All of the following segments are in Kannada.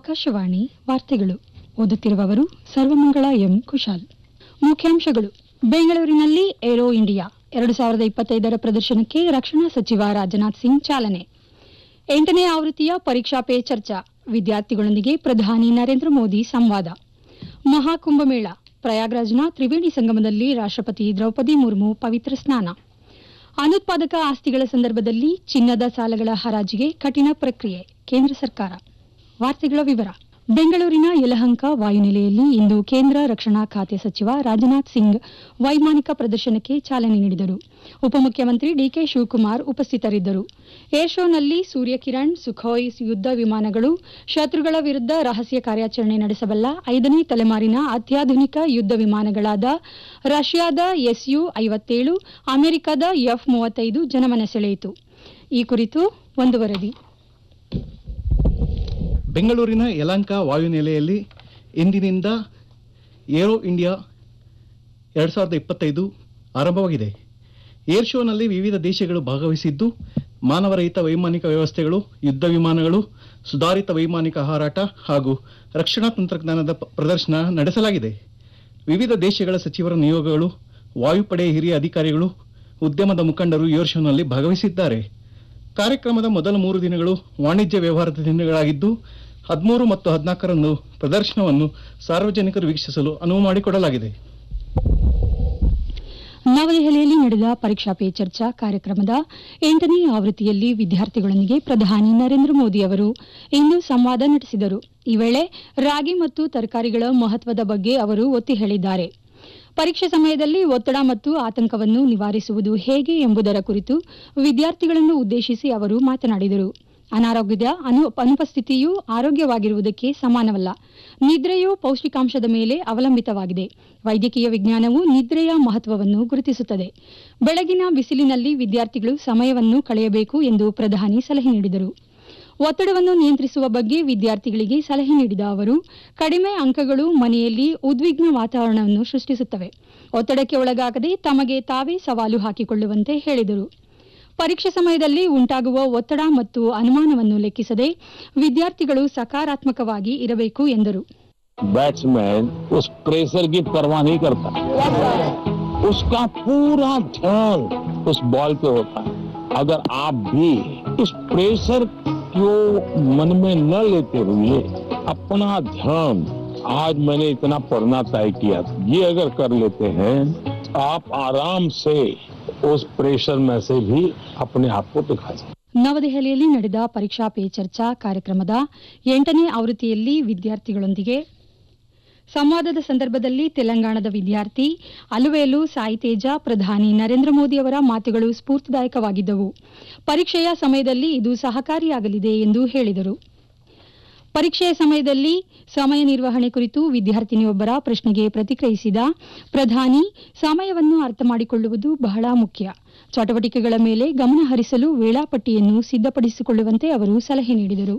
ಆಕಾಶವಾಣಿ ವಾರ್ತೆಗಳು ಓದುತ್ತಿರುವವರು ಸರ್ವಮಂಗಳ ಎಂ ಕುಶಾಲ್ ಮುಖ್ಯಾಂಶಗಳು ಬೆಂಗಳೂರಿನಲ್ಲಿ ಏರೋ ಇಂಡಿಯಾ ಎರಡು ಸಾವಿರದ ಇಪ್ಪತ್ತೈದರ ಪ್ರದರ್ಶನಕ್ಕೆ ರಕ್ಷಣಾ ಸಚಿವ ರಾಜನಾಥ್ ಸಿಂಗ್ ಚಾಲನೆ ಎಂಟನೇ ಆವೃತ್ತಿಯ ಪರೀಕ್ಷಾ ಪೇ ಚರ್ಚಾ ವಿದ್ಯಾರ್ಥಿಗಳೊಂದಿಗೆ ಪ್ರಧಾನಿ ನರೇಂದ್ರ ಮೋದಿ ಸಂವಾದ ಮಹಾಕುಂಭಮೇಳ ಪ್ರಯಾಗ್ರಾಜ್ನ ತ್ರಿವೇಣಿ ಸಂಗಮದಲ್ಲಿ ರಾಷ್ಟ್ರಪತಿ ದ್ರೌಪದಿ ಮುರ್ಮು ಪವಿತ್ರ ಸ್ನಾನ ಅನುತ್ಪಾದಕ ಆಸ್ತಿಗಳ ಸಂದರ್ಭದಲ್ಲಿ ಚಿನ್ನದ ಸಾಲಗಳ ಹರಾಜಿಗೆ ಕಠಿಣ ಪ್ರಕ್ರಿಯೆ ಕೇಂದ್ರ ಸರ್ಕಾರ ವಾರ್ತೆಗಳ ವಿವರ ಬೆಂಗಳೂರಿನ ಯಲಹಂಕ ವಾಯುನೆಲೆಯಲ್ಲಿ ಇಂದು ಕೇಂದ್ರ ರಕ್ಷಣಾ ಖಾತೆ ಸಚಿವ ರಾಜನಾಥ್ ಸಿಂಗ್ ವೈಮಾನಿಕ ಪ್ರದರ್ಶನಕ್ಕೆ ಚಾಲನೆ ನೀಡಿದರು ಉಪಮುಖ್ಯಮಂತ್ರಿ ಡಿಕೆ ಶಿವಕುಮಾರ್ ಉಪಸ್ಥಿತರಿದ್ದರು ಏರ್ ಶೋನಲ್ಲಿ ಸೂರ್ಯಕಿರಣ್ ಸುಖೋಯ್ ಯುದ್ಧ ವಿಮಾನಗಳು ಶತ್ರುಗಳ ವಿರುದ್ಧ ರಹಸ್ಯ ಕಾರ್ಯಾಚರಣೆ ನಡೆಸಬಲ್ಲ ಐದನೇ ತಲೆಮಾರಿನ ಅತ್ಯಾಧುನಿಕ ಯುದ್ಧ ವಿಮಾನಗಳಾದ ರಷ್ಯಾದ ಎಸ್ಯು ಐವತ್ತೇಳು ಅಮೆರಿಕದ ಎಫ್ ಮೂವತ್ತೈದು ಜನಮನ ಸೆಳೆಯಿತು ಈ ಕುರಿತು ಒಂದು ವರದಿ ಬೆಂಗಳೂರಿನ ಯಲಂಕ ವಾಯುನೆಲೆಯಲ್ಲಿ ಇಂದಿನಿಂದ ಏರೋ ಇಂಡಿಯಾ ಎರಡು ಸಾವಿರದ ಇಪ್ಪತ್ತೈದು ಆರಂಭವಾಗಿದೆ ಏರ್ ಶೋನಲ್ಲಿ ವಿವಿಧ ದೇಶಗಳು ಭಾಗವಹಿಸಿದ್ದು ಮಾನವರಹಿತ ವೈಮಾನಿಕ ವ್ಯವಸ್ಥೆಗಳು ಯುದ್ಧ ವಿಮಾನಗಳು ಸುಧಾರಿತ ವೈಮಾನಿಕ ಹಾರಾಟ ಹಾಗೂ ರಕ್ಷಣಾ ತಂತ್ರಜ್ಞಾನದ ಪ- ಪ್ರದರ್ಶನ ನಡೆಸಲಾಗಿದೆ ವಿವಿಧ ದೇಶಗಳ ಸಚಿವರ ನಿಯೋಗಗಳು ವಾಯುಪಡೆ ಹಿರಿಯ ಅಧಿಕಾರಿಗಳು ಉದ್ಯಮದ ಮುಖಂಡರು ಏರ್ ಶೋನಲ್ಲಿ ಭಾಗವಹಿಸಿದ್ದಾರೆ ಕಾರ್ಯಕ್ರಮದ ಮೊದಲ ಮೂರು ದಿನಗಳು ವಾಣಿಜ್ಯ ವ್ಯವಹಾರದ ದಿನಗಳಾಗಿದ್ದು ಹದಿಮೂರು ಮತ್ತು ಹದಿನಾಲ್ಕರಂದು ಪ್ರದರ್ಶನವನ್ನು ಸಾರ್ವಜನಿಕರು ವೀಕ್ಷಿಸಲು ಅನುವು ಮಾಡಿಕೊಡಲಾಗಿದೆ ನವದೆಹಲಿಯಲ್ಲಿ ನಡೆದ ಪರೀಕ್ಷಾ ಪೇ ಚರ್ಚಾ ಕಾರ್ಯಕ್ರಮದ ಎಂಟನೇ ಆವೃತ್ತಿಯಲ್ಲಿ ವಿದ್ಯಾರ್ಥಿಗಳೊಂದಿಗೆ ಪ್ರಧಾನಿ ನರೇಂದ್ರ ಮೋದಿ ಅವರು ಇಂದು ಸಂವಾದ ನಡೆಸಿದರು ಈ ವೇಳೆ ರಾಗಿ ಮತ್ತು ತರಕಾರಿಗಳ ಮಹತ್ವದ ಬಗ್ಗೆ ಅವರು ಒತ್ತಿ ಹೇಳಿದ್ದಾರೆ ಪರೀಕ್ಷೆ ಸಮಯದಲ್ಲಿ ಒತ್ತಡ ಮತ್ತು ಆತಂಕವನ್ನು ನಿವಾರಿಸುವುದು ಹೇಗೆ ಎಂಬುದರ ಕುರಿತು ವಿದ್ಯಾರ್ಥಿಗಳನ್ನು ಉದ್ದೇಶಿಸಿ ಅವರು ಮಾತನಾಡಿದರು ಅನಾರೋಗ್ಯದ ಅನು ಅನುಪಸ್ಥಿತಿಯು ಆರೋಗ್ಯವಾಗಿರುವುದಕ್ಕೆ ಸಮಾನವಲ್ಲ ನಿದ್ರೆಯು ಪೌಷ್ಟಿಕಾಂಶದ ಮೇಲೆ ಅವಲಂಬಿತವಾಗಿದೆ ವೈದ್ಯಕೀಯ ವಿಜ್ಞಾನವು ನಿದ್ರೆಯ ಮಹತ್ವವನ್ನು ಗುರುತಿಸುತ್ತದೆ ಬೆಳಗಿನ ಬಿಸಿಲಿನಲ್ಲಿ ವಿದ್ಯಾರ್ಥಿಗಳು ಸಮಯವನ್ನು ಕಳೆಯಬೇಕು ಎಂದು ಪ್ರಧಾನಿ ಸಲಹೆ ನೀಡಿದರು ಒತ್ತಡವನ್ನು ನಿಯಂತ್ರಿಸುವ ಬಗ್ಗೆ ವಿದ್ಯಾರ್ಥಿಗಳಿಗೆ ಸಲಹೆ ನೀಡಿದ ಅವರು ಕಡಿಮೆ ಅಂಕಗಳು ಮನೆಯಲ್ಲಿ ಉದ್ವಿಗ್ನ ವಾತಾವರಣವನ್ನು ಸೃಷ್ಟಿಸುತ್ತವೆ ಒತ್ತಡಕ್ಕೆ ಒಳಗಾಗದೆ ತಮಗೆ ತಾವೇ ಸವಾಲು ಹಾಕಿಕೊಳ್ಳುವಂತೆ ಹೇಳಿದರು ಪರೀಕ್ಷೆ ಸಮಯದಲ್ಲಿ ಉಂಟಾಗುವ ಒತ್ತಡ ಮತ್ತು ಅನುಮಾನವನ್ನು ಲೆಕ್ಕಿಸದೆ ವಿದ್ಯಾರ್ಥಿಗಳು ಸಕಾರಾತ್ಮಕವಾಗಿ ಇರಬೇಕು ಎಂದರು बैट्समैन उस प्रेशर की परवाह नहीं करता उसका पूरा ध्यान उस बॉल पे होता है अगर आप भी इस प्रेशर को मन में न लेते हुए अपना ध्यान आज मैंने इतना पढ़ना तय किया था ये अगर कर लेते हैं तो आप आराम से उस प्रेशर में से भी अपने आप को दिखा सकते हैं। ನವದೆಹಲಿಯಲ್ಲಿ ನಡೆದ ಪರೀಕ್ಷಾ ಪೇ ಚರ್ಚಾ ಕಾರ್ಯಕ್ರಮದ ಎಂಟನೇ ಆವೃತ್ತಿಯಲ್ಲಿ ವಿದ್ಯಾರ್ಥಿಗಳೊಂದಿಗೆ ಸಂವಾದದ ಸಂದರ್ಭದಲ್ಲಿ ತೆಲಂಗಾಣದ ವಿದ್ಯಾರ್ಥಿ ಅಲುವೇಲು ಸಾಯಿ ತೇಜ ಪ್ರಧಾನಿ ನರೇಂದ್ರ ಮೋದಿ ಅವರ ಮಾತುಗಳು ಸ್ಫೂರ್ತಿದಾಯಕವಾಗಿದ್ದವು ಪರೀಕ್ಷೆಯ ಸಮಯದಲ್ಲಿ ಇದು ಸಹಕಾರಿಯಾಗಲಿದೆ ಎಂದು ಹೇಳಿದರು ಪರೀಕ್ಷೆಯ ಸಮಯದಲ್ಲಿ ಸಮಯ ನಿರ್ವಹಣೆ ಕುರಿತು ವಿದ್ಯಾರ್ಥಿನಿಯೊಬ್ಬರ ಪ್ರಶ್ನೆಗೆ ಪ್ರತಿಕ್ರಿಯಿಸಿದ ಪ್ರಧಾನಿ ಸಮಯವನ್ನು ಅರ್ಥ ಮಾಡಿಕೊಳ್ಳುವುದು ಬಹಳ ಮುಖ್ಯ ಚಟುವಟಿಕೆಗಳ ಮೇಲೆ ಗಮನ ಹರಿಸಲು ವೇಳಾಪಟ್ಟಿಯನ್ನು ಸಿದ್ಧಪಡಿಸಿಕೊಳ್ಳುವಂತೆ ಅವರು ಸಲಹೆ ನೀಡಿದರು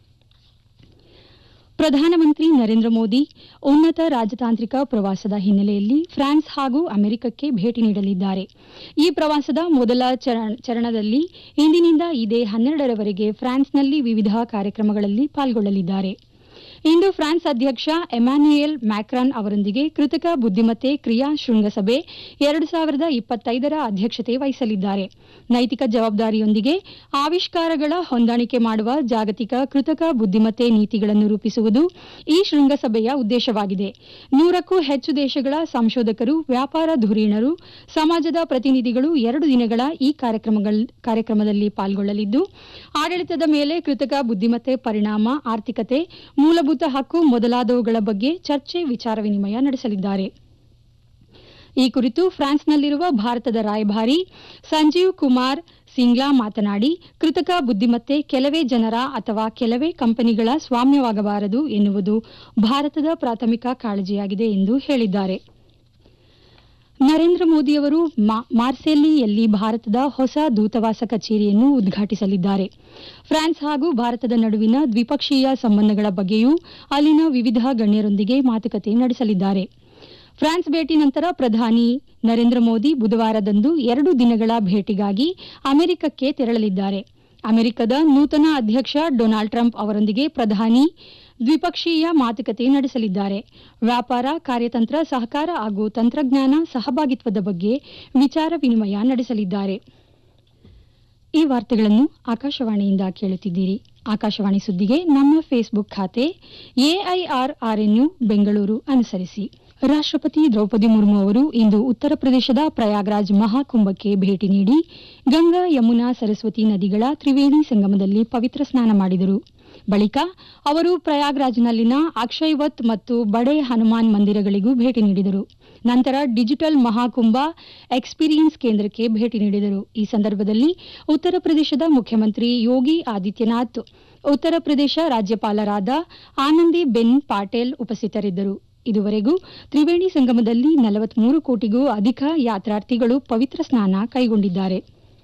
ಪ್ರಧಾನಮಂತ್ರಿ ನರೇಂದ್ರ ಮೋದಿ ಉನ್ನತ ರಾಜತಾಂತ್ರಿಕ ಪ್ರವಾಸದ ಹಿನ್ನೆಲೆಯಲ್ಲಿ ಫ್ರಾನ್ಸ್ ಹಾಗೂ ಅಮೆರಿಕಕ್ಕೆ ಭೇಟಿ ನೀಡಲಿದ್ದಾರೆ ಈ ಪ್ರವಾಸದ ಮೊದಲ ಚರ- ಚರಣದಲ್ಲಿ ಇಂದಿನಿಂದ ಇದೇ ಹನ್ನೆರಡರವರೆಗೆ ಫ್ರಾನ್ಸ್ನಲ್ಲಿ ವಿವಿಧ ಕಾರ್ಯಕ್ರಮಗಳಲ್ಲಿ ಪಾಲ್ಗೊಳ್ಳಲಿದ್ದಾರೆ ಇಂದು ಫ್ರಾನ್ಸ್ ಅಧ್ಯಕ್ಷ ಎಮ್ಯಾನ್ಯುಯಲ್ ಮ್ಯಾಕ್ರಾನ್ ಅವರೊಂದಿಗೆ ಕೃತಕ ಬುದ್ದಿಮತ್ತೆ ಕ್ರಿಯಾ ಶೃಂಗಸಭೆ ಎರಡು ಸಾವಿರದ ಇಪ್ಪತ್ತೈದರ ಅಧ್ಯಕ್ಷತೆ ವಹಿಸಲಿದ್ದಾರೆ ನೈತಿಕ ಜವಾಬ್ದಾರಿಯೊಂದಿಗೆ ಆವಿಷ್ಕಾರಗಳ ಹೊಂದಾಣಿಕೆ ಮಾಡುವ ಜಾಗತಿಕ ಕೃತಕ ಬುದ್ದಿಮತ್ತೆ ನೀತಿಗಳನ್ನು ರೂಪಿಸುವುದು ಈ ಶೃಂಗಸಭೆಯ ಉದ್ದೇಶವಾಗಿದೆ ನೂರಕ್ಕೂ ಹೆಚ್ಚು ದೇಶಗಳ ಸಂಶೋಧಕರು ವ್ಯಾಪಾರ ಧುರೀಣರು ಸಮಾಜದ ಪ್ರತಿನಿಧಿಗಳು ಎರಡು ದಿನಗಳ ಈ ಕಾರ್ಯಕ್ರಮಗಳ ಕಾರ್ಯಕ್ರಮದಲ್ಲಿ ಪಾಲ್ಗೊಳ್ಳಲಿದ್ದು ಆಡಳಿತದ ಮೇಲೆ ಕೃತಕ ಬುದ್ದಿಮತ್ತೆ ಪರಿಣಾಮ ಆರ್ಥಿಕತೆ ಮೂಲಭೂತ ಹಕ್ಕು ಮೊದಲಾದವುಗಳ ಬಗ್ಗೆ ಚರ್ಚೆ ವಿಚಾರ ವಿನಿಮಯ ನಡೆಸಲಿದ್ದಾರೆ ಈ ಕುರಿತು ಫ್ರಾನ್ಸ್ನಲ್ಲಿರುವ ಭಾರತದ ರಾಯಭಾರಿ ಸಂಜೀವ್ ಕುಮಾರ್ ಸಿಂಗ್ಲಾ ಮಾತನಾಡಿ ಕೃತಕ ಬುದ್ದಿಮತ್ತೆ ಕೆಲವೇ ಜನರ ಅಥವಾ ಕೆಲವೇ ಕಂಪನಿಗಳ ಸ್ವಾಮ್ಯವಾಗಬಾರದು ಎನ್ನುವುದು ಭಾರತದ ಪ್ರಾಥಮಿಕ ಕಾಳಜಿಯಾಗಿದೆ ಎಂದು ಹೇಳಿದ್ದಾರೆ ನರೇಂದ್ರ ಮೋದಿಯವರು ಮಾ- ಮಾರ್ಸೆಲ್ಲಿಯಲ್ಲಿ ಭಾರತದ ಹೊಸ ದೂತಾವಾಸ ಕಚೇರಿಯನ್ನು ಉದ್ಘಾಟಿಸಲಿದ್ದಾರೆ ಫ್ರಾನ್ಸ್ ಹಾಗೂ ಭಾರತದ ನಡುವಿನ ದ್ವಿಪಕ್ಷೀಯ ಸಂಬಂಧಗಳ ಬಗ್ಗೆಯೂ ಅಲ್ಲಿನ ವಿವಿಧ ಗಣ್ಯರೊಂದಿಗೆ ಮಾತುಕತೆ ನಡೆಸಲಿದ್ದಾರೆ ಫ್ರಾನ್ಸ್ ಭೇಟಿ ನಂತರ ಪ್ರಧಾನಿ ನರೇಂದ್ರ ಮೋದಿ ಬುಧವಾರದಂದು ಎರಡು ದಿನಗಳ ಭೇಟಿಗಾಗಿ ಅಮೆರಿಕಕ್ಕೆ ತೆರಳಲಿದ್ದಾರೆ ಅಮೆರಿಕದ ನೂತನ ಅಧ್ಯಕ್ಷ ಡೊನಾಲ್ಡ್ ಟ್ರಂಪ್ ಅವರೊಂದಿಗೆ ಪ್ರಧಾನಿ ದ್ವಿಪಕ್ಷೀಯ ಮಾತುಕತೆ ನಡೆಸಲಿದ್ದಾರೆ ವ್ಯಾಪಾರ ಕಾರ್ಯತಂತ್ರ ಸಹಕಾರ ಹಾಗೂ ತಂತ್ರಜ್ಞಾನ ಸಹಭಾಗಿತ್ವದ ಬಗ್ಗೆ ವಿಚಾರ ವಿನಿಮಯ ನಡೆಸಲಿದ್ದಾರೆ ಈ ವಾರ್ತೆಗಳನ್ನು ಆಕಾಶವಾಣಿಯಿಂದ ಕೇಳುತ್ತಿದ್ದೀರಿ ಆಕಾಶವಾಣಿ ಸುದ್ದಿಗೆ ನಮ್ಮ ಫೇಸ್ಬುಕ್ ಖಾತೆ ಎಐಆರ್ಆರ್ಎನ್ಯು ಬೆಂಗಳೂರು ಅನುಸರಿಸಿ ರಾಷ್ಟ್ರಪತಿ ದ್ರೌಪದಿ ಮುರ್ಮು ಅವರು ಇಂದು ಉತ್ತರ ಪ್ರದೇಶದ ಪ್ರಯಾಗ್ರಾಜ್ ಮಹಾಕುಂಭಕ್ಕೆ ಭೇಟಿ ನೀಡಿ ಗಂಗಾ ಯಮುನಾ ಸರಸ್ವತಿ ನದಿಗಳ ತ್ರಿವೇಣಿ ಸಂಗಮದಲ್ಲಿ ಪವಿತ್ರ ಸ್ನಾನ ಮಾಡಿದರು ಬಳಿಕ ಅವರು ಪ್ರಯಾಗ್ರಾಜ್ನಲ್ಲಿನ ಅಕ್ಷಯವತ್ ಮತ್ತು ಬಡೆ ಹನುಮಾನ್ ಮಂದಿರಗಳಿಗೂ ಭೇಟಿ ನೀಡಿದರು ನಂತರ ಡಿಜಿಟಲ್ ಮಹಾಕುಂಭ ಎಕ್ಸ್ಪೀರಿಯನ್ಸ್ ಕೇಂದ್ರಕ್ಕೆ ಭೇಟಿ ನೀಡಿದರು ಈ ಸಂದರ್ಭದಲ್ಲಿ ಉತ್ತರ ಪ್ರದೇಶದ ಮುಖ್ಯಮಂತ್ರಿ ಯೋಗಿ ಆದಿತ್ಯನಾಥ್ ಉತ್ತರ ಪ್ರದೇಶ ರಾಜ್ಯಪಾಲರಾದ ಆನಂದಿಬೆನ್ ಪಾಟೇಲ್ ಉಪಸ್ಥಿತರಿದ್ದರು ಇದುವರೆಗೂ ತ್ರಿವೇಣಿ ಸಂಗಮದಲ್ಲಿ ನಲವತ್ಮೂರು ಕೋಟಿಗೂ ಅಧಿಕ ಯಾತ್ರಾರ್ಥಿಗಳು ಪವಿತ್ರ ಸ್ನಾನ ಕೈಗೊಂಡಿದ್ದಾರೆ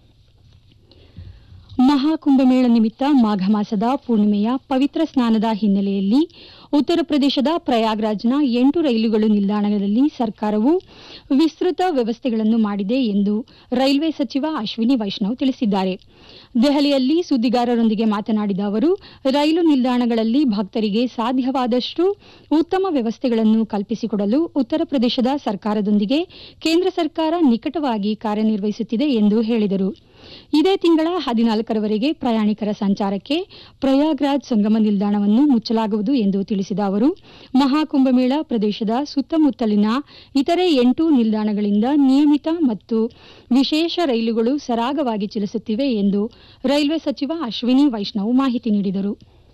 ಮಹಾಕುಂಭಮೇಳ ನಿಮಿತ್ತ ಮಾಘ ಮಾಸದ ಪೂರ್ಣಿಮೆಯ ಪವಿತ್ರ ಸ್ನಾನದ ಹಿನ್ನೆಲೆಯಲ್ಲಿ ಉತ್ತರ ಪ್ರದೇಶದ ಪ್ರಯಾಗ್ರಾಜ್ನ ಎಂಟು ರೈಲುಗಳು ನಿಲ್ದಾಣಗಳಲ್ಲಿ ಸರ್ಕಾರವು ವಿಸ್ತೃತ ವ್ಯವಸ್ಥೆಗಳನ್ನು ಮಾಡಿದೆ ಎಂದು ರೈಲ್ವೆ ಸಚಿವ ಅಶ್ವಿನಿ ವೈಷ್ಣವ್ ತಿಳಿಸಿದ್ದಾರೆ ದೆಹಲಿಯಲ್ಲಿ ಸುದ್ದಿಗಾರರೊಂದಿಗೆ ಮಾತನಾಡಿದ ಅವರು ರೈಲು ನಿಲ್ದಾಣಗಳಲ್ಲಿ ಭಕ್ತರಿಗೆ ಸಾಧ್ಯವಾದಷ್ಟು ಉತ್ತಮ ವ್ಯವಸ್ಥೆಗಳನ್ನು ಕಲ್ಪಿಸಿಕೊಡಲು ಉತ್ತರ ಪ್ರದೇಶದ ಸರ್ಕಾರದೊಂದಿಗೆ ಕೇಂದ್ರ ಸರ್ಕಾರ ನಿಕಟವಾಗಿ ಕಾರ್ಯನಿರ್ವಹಿಸುತ್ತಿದೆ ಎಂದು ಹೇಳಿದರು ಇದೇ ತಿಂಗಳ ಹದಿನಾಲ್ಕರವರೆಗೆ ಪ್ರಯಾಣಿಕರ ಸಂಚಾರಕ್ಕೆ ಪ್ರಯಾಗ್ರಾಜ್ ಸಂಗಮ ನಿಲ್ದಾಣವನ್ನು ಮುಚ್ಚಲಾಗುವುದು ಎಂದು ತಿಳಿಸಿದ ಅವರು ಮಹಾಕುಂಭಮೇಳ ಪ್ರದೇಶದ ಸುತ್ತಮುತ್ತಲಿನ ಇತರೆ ಎಂಟು ನಿಲ್ದಾಣಗಳಿಂದ ನಿಯಮಿತ ಮತ್ತು ವಿಶೇಷ ರೈಲುಗಳು ಸರಾಗವಾಗಿ ಚಲಿಸುತ್ತಿವೆ ಎಂದು ರೈಲ್ವೆ ಸಚಿವ ಅಶ್ವಿನಿ ವೈಷ್ಣವ್ ಮಾಹಿತಿ ನೀಡಿದರು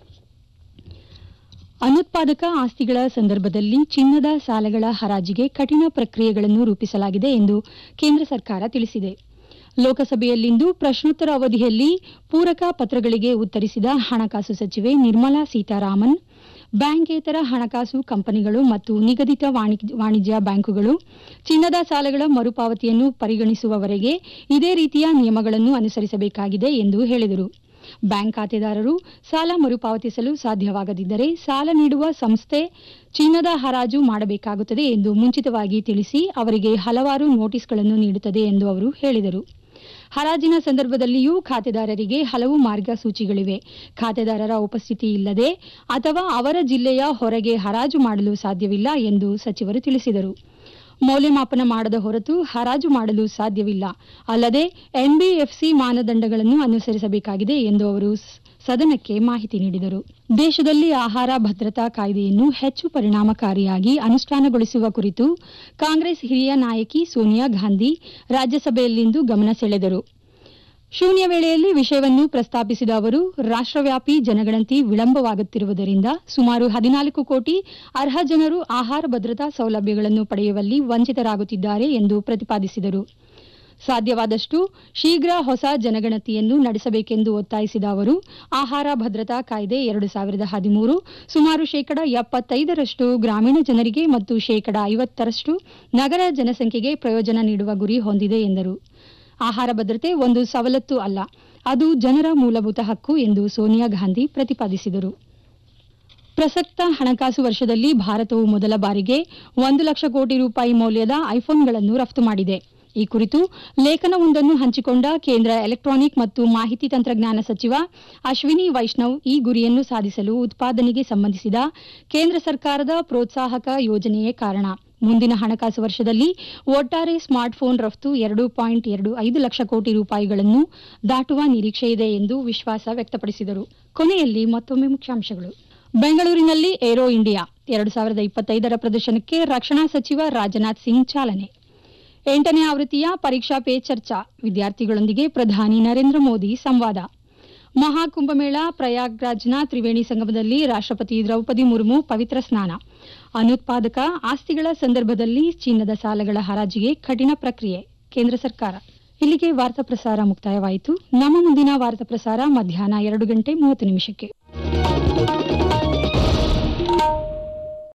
ಅನುತ್ಪಾದಕ ಆಸ್ತಿಗಳ ಸಂದರ್ಭದಲ್ಲಿ ಚಿನ್ನದ ಸಾಲಗಳ ಹರಾಜಿಗೆ ಕಠಿಣ ಪ್ರಕ್ರಿಯೆಗಳನ್ನು ರೂಪಿಸಲಾಗಿದೆ ಎಂದು ಕೇಂದ್ರ ಸರ್ಕಾರ ತಿಳಿಸಿದೆ ಲೋಕಸಭೆಯಲ್ಲಿಂದು ಪ್ರಶ್ನೋತ್ತರ ಅವಧಿಯಲ್ಲಿ ಪೂರಕ ಪತ್ರಗಳಿಗೆ ಉತ್ತರಿಸಿದ ಹಣಕಾಸು ಸಚಿವೆ ನಿರ್ಮಲಾ ಸೀತಾರಾಮನ್ ಬ್ಯಾಂಕೇತರ ಹಣಕಾಸು ಕಂಪನಿಗಳು ಮತ್ತು ನಿಗದಿತ ವಾಣಿ- ವಾಣಿಜ್ಯ ಬ್ಯಾಂಕುಗಳು ಚಿನ್ನದ ಸಾಲಗಳ ಮರುಪಾವತಿಯನ್ನು ಪರಿಗಣಿಸುವವರೆಗೆ ಇದೇ ರೀತಿಯ ನಿಯಮಗಳನ್ನು ಅನುಸರಿಸಬೇಕಾಗಿದೆ ಎಂದು ಹೇಳಿದರು ಬ್ಯಾಂಕ್ ಖಾತೆದಾರರು ಸಾಲ ಮರುಪಾವತಿಸಲು ಸಾಧ್ಯವಾಗದಿದ್ದರೆ ಸಾಲ ನೀಡುವ ಸಂಸ್ಥೆ ಚಿನ್ನದ ಹರಾಜು ಮಾಡಬೇಕಾಗುತ್ತದೆ ಎಂದು ಮುಂಚಿತವಾಗಿ ತಿಳಿಸಿ ಅವರಿಗೆ ಹಲವಾರು ನೋಟಿಸ್ಗಳನ್ನು ನೀಡುತ್ತದೆ ಎಂದು ಅವರು ಹೇಳಿದರು ಹರಾಜಿನ ಸಂದರ್ಭದಲ್ಲಿಯೂ ಖಾತೆದಾರರಿಗೆ ಹಲವು ಮಾರ್ಗಸೂಚಿಗಳಿವೆ ಖಾತೆದಾರರ ಉಪಸ್ಥಿತಿ ಇಲ್ಲದೆ ಅಥವಾ ಅವರ ಜಿಲ್ಲೆಯ ಹೊರಗೆ ಹರಾಜು ಮಾಡಲು ಸಾಧ್ಯವಿಲ್ಲ ಎಂದು ಸಚಿವರು ತಿಳಿಸಿದರು ಮೌಲ್ಯಮಾಪನ ಮಾಡದ ಹೊರತು ಹರಾಜು ಮಾಡಲು ಸಾಧ್ಯವಿಲ್ಲ ಅಲ್ಲದೆ ಎನ್ಬಿಎಫ್ಸಿ ಮಾನದಂಡಗಳನ್ನು ಅನುಸರಿಸಬೇಕಾಗಿದೆ ಎಂದು ಅವರು ಸ- ಸದನಕ್ಕೆ ಮಾಹಿತಿ ನೀಡಿದರು ದೇಶದಲ್ಲಿ ಆಹಾರ ಭದ್ರತಾ ಕಾಯ್ದೆಯನ್ನು ಹೆಚ್ಚು ಪರಿಣಾಮಕಾರಿಯಾಗಿ ಅನುಷ್ಠಾನಗೊಳಿಸುವ ಕುರಿತು ಕಾಂಗ್ರೆಸ್ ಹಿರಿಯ ನಾಯಕಿ ಸೋನಿಯಾ ಗಾಂಧಿ ರಾಜ್ಯಸಭೆಯಲ್ಲಿಂದು ಗಮನ ಸೆಳೆದರು ಶೂನ್ಯ ವೇಳೆಯಲ್ಲಿ ವಿಷಯವನ್ನು ಪ್ರಸ್ತಾಪಿಸಿದ ಅವರು ರಾಷ್ಟ್ರವ್ಯಾಪಿ ಜನಗಣತಿ ವಿಳಂಬವಾಗುತ್ತಿರುವುದರಿಂದ ಸುಮಾರು ಹದಿನಾಲ್ಕು ಕೋಟಿ ಅರ್ಹ ಜನರು ಆಹಾರ ಭದ್ರತಾ ಸೌಲಭ್ಯಗಳನ್ನು ಪಡೆಯುವಲ್ಲಿ ವಂಚಿತರಾಗುತ್ತಿದ್ದಾರೆ ಎಂದು ಪ್ರತಿಪಾದಿಸಿದರು ಸಾಧ್ಯವಾದಷ್ಟು ಶೀಘ್ರ ಹೊಸ ಜನಗಣತಿಯನ್ನು ನಡೆಸಬೇಕೆಂದು ಒತ್ತಾಯಿಸಿದ ಅವರು ಆಹಾರ ಭದ್ರತಾ ಕಾಯ್ದೆ ಎರಡು ಸಾವಿರದ ಹದಿಮೂರು ಸುಮಾರು ಶೇಕಡ ಎಪ್ಪತ್ತೈದರಷ್ಟು ಗ್ರಾಮೀಣ ಜನರಿಗೆ ಮತ್ತು ಶೇಕಡ ಐವತ್ತರಷ್ಟು ನಗರ ಜನಸಂಖ್ಯೆಗೆ ಪ್ರಯೋಜನ ನೀಡುವ ಗುರಿ ಹೊಂದಿದೆ ಎಂದರು ಆಹಾರ ಭದ್ರತೆ ಒಂದು ಸವಲತ್ತು ಅಲ್ಲ ಅದು ಜನರ ಮೂಲಭೂತ ಹಕ್ಕು ಎಂದು ಸೋನಿಯಾ ಗಾಂಧಿ ಪ್ರತಿಪಾದಿಸಿದರು ಪ್ರಸಕ್ತ ಹಣಕಾಸು ವರ್ಷದಲ್ಲಿ ಭಾರತವು ಮೊದಲ ಬಾರಿಗೆ ಒಂದು ಲಕ್ಷ ಕೋಟಿ ರೂಪಾಯಿ ಮೌಲ್ಯದ ಐಫೋನ್ಗಳನ್ನು ರಫ್ತು ಮಾಡಿದೆ ಈ ಕುರಿತು ಲೇಖನವೊಂದನ್ನು ಹಂಚಿಕೊಂಡ ಕೇಂದ್ರ ಎಲೆಕ್ಟ್ರಾನಿಕ್ ಮತ್ತು ಮಾಹಿತಿ ತಂತ್ರಜ್ಞಾನ ಸಚಿವ ಅಶ್ವಿನಿ ವೈಷ್ಣವ್ ಈ ಗುರಿಯನ್ನು ಸಾಧಿಸಲು ಉತ್ಪಾದನೆಗೆ ಸಂಬಂಧಿಸಿದ ಕೇಂದ್ರ ಸರ್ಕಾರದ ಪ್ರೋತ್ಸಾಹಕ ಯೋಜನೆಯೇ ಕಾರಣ ಮುಂದಿನ ಹಣಕಾಸು ವರ್ಷದಲ್ಲಿ ಒಟ್ಟಾರೆ ಸ್ಮಾರ್ಟ್ಫೋನ್ ರಫ್ತು ಎರಡು ಪಾಯಿಂಟ್ ಎರಡು ಐದು ಲಕ್ಷ ಕೋಟಿ ರೂಪಾಯಿಗಳನ್ನು ದಾಟುವ ನಿರೀಕ್ಷೆಯಿದೆ ಎಂದು ವಿಶ್ವಾಸ ವ್ಯಕ್ತಪಡಿಸಿದರು ಕೊನೆಯಲ್ಲಿ ಮತ್ತೊಮ್ಮೆ ಮುಖ್ಯಾಂಶಗಳು ಬೆಂಗಳೂರಿನಲ್ಲಿ ಏರೋ ಇಂಡಿಯಾ ಎರಡು ಸಾವಿರದ ಇಪ್ಪತ್ತೈದರ ಪ್ರದರ್ಶನಕ್ಕೆ ರಕ್ಷಣಾ ಸಚಿವ ರಾಜನಾಥ್ ಸಿಂಗ್ ಚಾಲನೆ ಎಂಟನೇ ಆವೃತ್ತಿಯ ಪರೀಕ್ಷಾ ಪೇ ಚರ್ಚಾ ವಿದ್ಯಾರ್ಥಿಗಳೊಂದಿಗೆ ಪ್ರಧಾನಿ ನರೇಂದ್ರ ಮೋದಿ ಸಂವಾದ ಮಹಾಕುಂಭಮೇಳ ಪ್ರಯಾಗ್ರಾಜ್ನ ತ್ರಿವೇಣಿ ಸಂಗಮದಲ್ಲಿ ರಾಷ್ಟ್ರಪತಿ ದ್ರೌಪದಿ ಮುರ್ಮು ಪವಿತ್ರ ಸ್ನಾನ ಅನುತ್ಪಾದಕ ಆಸ್ತಿಗಳ ಸಂದರ್ಭದಲ್ಲಿ ಚಿನ್ನದ ಸಾಲಗಳ ಹರಾಜಿಗೆ ಕಠಿಣ ಪ್ರಕ್ರಿಯೆ ಕೇಂದ್ರ ಸರ್ಕಾರ ಇಲ್ಲಿಗೆ ವಾರ್ತಾ ಪ್ರಸಾರ ಮುಕ್ತಾಯವಾಯಿತು ನಮ್ಮ ಮುಂದಿನ ವಾರ್ತಾ ಪ್ರಸಾರ ಮಧ್ಯಾಹ್ನ ಎರಡು ಗಂಟೆ ಮೂವತ್ತು ನಿಮಿಷಕ್ಕೆ